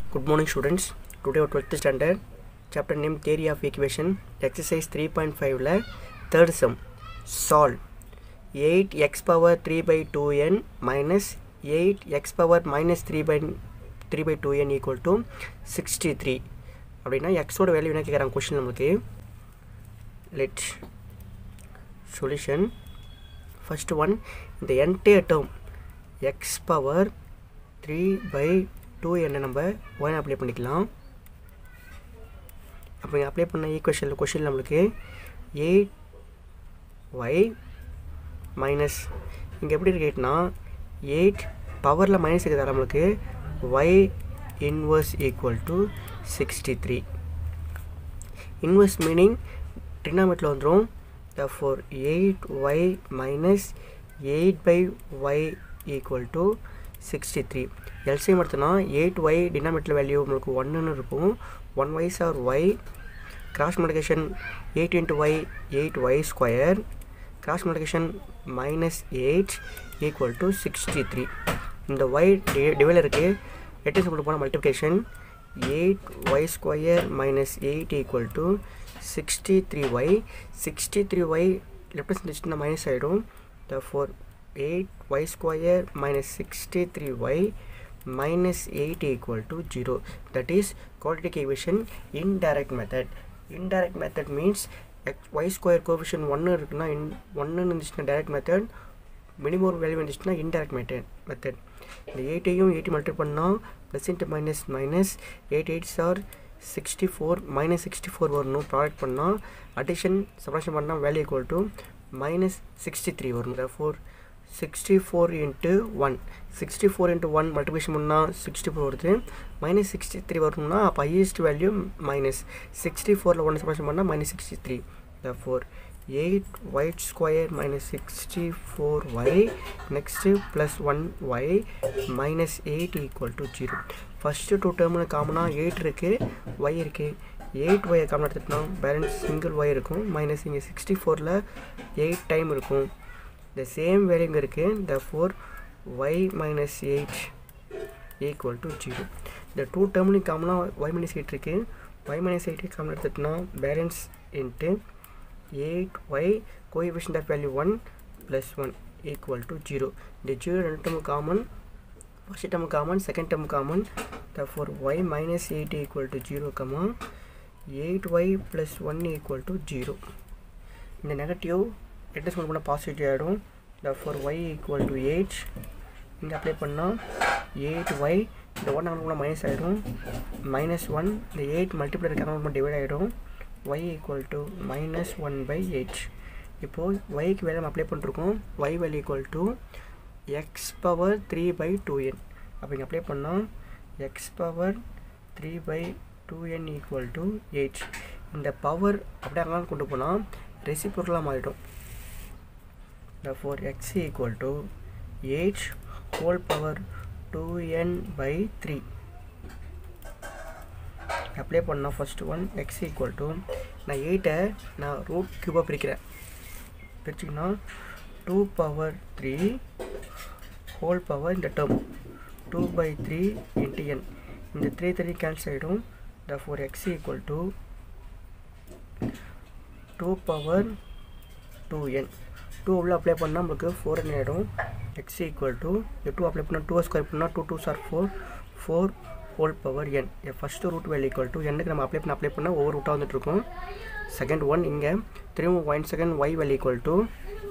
Good morning students. Today our 12th standard chapter name theory of equation exercise 3.5 ல third sum solve 8x power 3 by 2n minus 8x power minus 3 by 3 by 2n equal to 63 அப்படின்னா எக்ஸோட value என்ன கேட்குறாங்க question நமக்கு let solution first one இந்த entire term x power three by two என்ன நம்ம one apply பண்ணிக்கலாம் அப்போ இங்கே அப்ளை பண்ண ஈக்குவேஷன் கொஷின் நம்மளுக்கு எயிட் ஒய் மைனஸ் இங்கே எப்படி இருக்குன்னா எயிட் பவரில் மைனஸ் இருக்குதா நம்மளுக்கு y inverse equal to sixty three inverse meaning டினாமேட்டில் வந்துடும் four eight y minus eight by y equal to sixty three LCM எடுத்தோன்னா எயிட் ஒய் டினாமேட்டில் வேல்யூ உங்களுக்கு ஒன்றுன்னு இருக்கும் one Ys are y cross multiplication eight into y eight y square cross multiplication minus eight equal to sixty three இந்த y டிவைலருக்கு எட்டு simple போன multiplication eight y square minus eight equal to sixty three y sixty three y left செஞ்சுச்சுன்னா minus ஆகிடும் the four eight y square minus sixty three y minus 8 equal to 0 that is quadratic equation indirect method indirect method means x y square coefficient 1 இருக்குன்னா in 1 இருந்துச்சுன்னா direct method minimum value இருந்துச்சுன்னா indirect method method இந்த 8 ஐயும் 8 multi பண்ணால் plus into minus minus eight eight sir sixty four minus sixty four வரணும் product பண்ணால் addition subtraction பண்ணால் value equal to minus sixty three வரணும் four sixty four into one sixty four into one multiplication பண்ணால் sixty four வருது minus sixty three வரணும்னா அப்போ highest value minus sixty ஃபோரில் one subtraction பண்ணால் minus sixty three the four eight y square minus sixty four y next plus one y minus eight equal to zero first two டேர்மில் காமனாக eight இருக்குது y இருக்குது eight ஒயை common எடுத்துட்டோம்னா balance single y இருக்கும் minus இங்கே sixty ஃபோரில் eight time இருக்கும் the same value இங்கே இருக்குது therefore y minus 8 equal to 0 இந்த டூ டேர்ம்லையும் காமனாக y minus 8 இருக்குது y minus 8 காமன் எடுத்துட்டோம்னா balance into eight y coefficient of value one plus one equal to zero இந்த ஜீரோ ரெண்டு term common first term common second term common therefore y minus 8 equal to 0 comma 8y plus 1 equal to 0 இந்த negative எட்டு school பண்ணால் positive ஆகிடும் the four y equal to eight இங்கே apply பண்ணால் eight y இந்த one அங்கே பண்ணால் minus ஆகிடும் மைனஸ் ஒன் இந்த எயிட் மல்டிப்ளை கனெக்ட் பண்ண டிவைட் ஆகிடும் y equal to minus one by eight இப்போது ஒய்க்கு வேலை நம்ம அப்ளை பண்ணிருக்கோம் y val equal to x power three by two n அப்போ இங்கே அப்ளை பண்ணால் x power three by two n equal to eight இந்த பவர் அப்படியே அங்கே கொண்டு போனால் ரெசிபொருளாக மாறிடும் therefore x equal to 8 whole power 2n by 3 apply பண்ணால் first one x equal to நான் எயிட்டை நான் ரூட் க்யூபாக பிரிக்கிறேன் பிரிச்சிங்கன்னா two power three whole power இந்த term two by three into n இந்த த்ரீ த்ரீ கேன்சல் ஆகிடும் the four x equal to two power two n two உள்ள அப்ளை பண்ணால் நம்மளுக்கு ஃபோர் என் ஆகிடும் எக்ஸ் ஈக்குவல் டு இந்த டூ அப்ளை பண்ணால் two square பண்ணால் two two sir four four whole power N first root val equal to என்னுக்கு நம்ம apply பண்ண அப்ளை பண்ணால் ஒவ்வொரு ரூட்டாக வந்துட்டுருக்கும் செகண்ட் ஒன் இங்கே திரும்ப one second y val equal to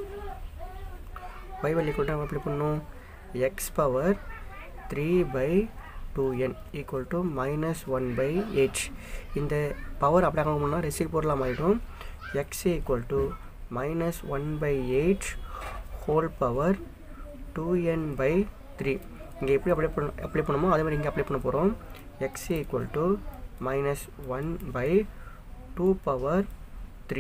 y val equal to நம்ம அப்ளை பண்ணணும் x power three by two n equal to minus one by eight இந்த பவர் அப்ளை பண்ணால் ரெசிக் பொருளாக ஆகிடும் எக்ஸ் ஈக்குவல் டு minus 1 by 8 whole power 2n by 3 இங்கே எப்படி அப்ளை பண்ண அப்ளை பண்ணுமோ அதே மாதிரி இங்கே அப்ளை பண்ண போகிறோம் x equal to minus one by two power three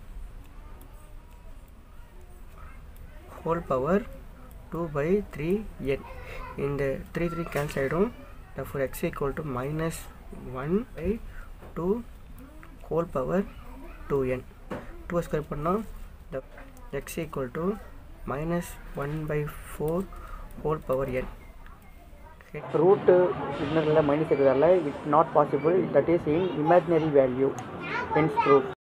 whole power two by three n இந்த த்ரீ த்ரீ கேன்சல் ஆகிடும் four x equal to minus one by two whole power two n two square பண்ணால் the x equal to minus 1 by 4 whole power n root இன்னரில் minus இருக்கிறதால it's not possible that is in imaginary value hence proof